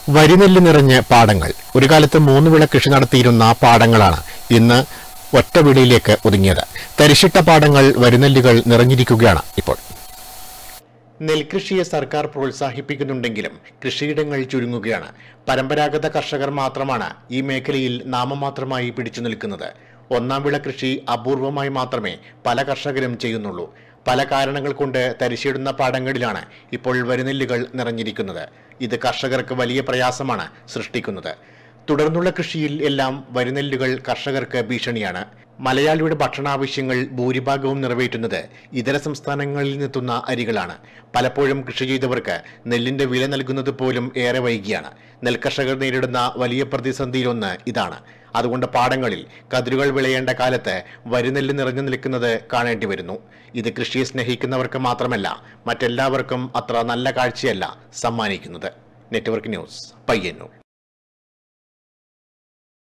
വരിനെല്ല് നിറഞ്ഞ് പാടങ്ങൾ ഒരു കാലത്ത് മൂന്ന് വിള കൃഷി നടത്തിയിരുന്ന പാടങ്ങളാണ് ഇന്ന് ഒറ്റ വിളിയിലേക്ക് ഒതുങ്ങിയത് തരിശിട്ട പാടങ്ങൾ വരിനെല്ലുകൾ നിറഞ്ഞിരിക്കുകയാണ് ഇപ്പോൾ നെൽകൃഷിയെ സർക്കാർ പ്രോത്സാഹിപ്പിക്കുന്നുണ്ടെങ്കിലും കൃഷിയിടങ്ങൾ ചുരുങ്ങുകയാണ് പരമ്പരാഗത കർഷകർ മാത്രമാണ് ഈ മേഖലയിൽ നാമമാത്രമായി പിടിച്ചു നിൽക്കുന്നത് ഒന്നാം വിള കൃഷി അപൂർവമായി മാത്രമേ പല കർഷകരും ചെയ്യുന്നുള്ളൂ പല കാരണങ്ങൾ കൊണ്ട് തരിശിടുന്ന പാടങ്ങളിലാണ് ഇപ്പോൾ വരിനെല്ലുകൾ നിറഞ്ഞിരിക്കുന്നത് ഇത് കർഷകർക്ക് വലിയ പ്രയാസമാണ് സൃഷ്ടിക്കുന്നത് തുടർന്നുള്ള കൃഷിയിൽ എല്ലാം വരിനെല്ലുകൾ കർഷകർക്ക് ഭീഷണിയാണ് മലയാളിയുടെ ഭക്ഷണാവശ്യങ്ങൾ ഭൂരിഭാഗവും നിറവേറ്റുന്നത് ഇതര സംസ്ഥാനങ്ങളിൽ നിന്നെത്തുന്ന അരികളാണ് പലപ്പോഴും കൃഷി ചെയ്തവർക്ക് നെല്ലിന്റെ വില നൽകുന്നത് പോലും ഏറെ വൈകിയാണ് നെൽകർഷകർ നേരിടുന്ന വലിയ പ്രതിസന്ധിയിലൊന്ന് ഇതാണ് അതുകൊണ്ട് പാടങ്ങളിൽ കതിരുകൾ വിളയേണ്ട കാലത്ത് വരിനെല്ല് നിറഞ്ഞു നിൽക്കുന്നത് കാണേണ്ടി വരുന്നു ഇത് കൃഷിയെ സ്നേഹിക്കുന്നവർക്ക് മാത്രമല്ല മറ്റെല്ലാവർക്കും അത്ര നല്ല കാഴ്ചയല്ല സമ്മാനിക്കുന്നത് നെറ്റ്വർക്ക് ന്യൂസ് പയ്യന്നൂർ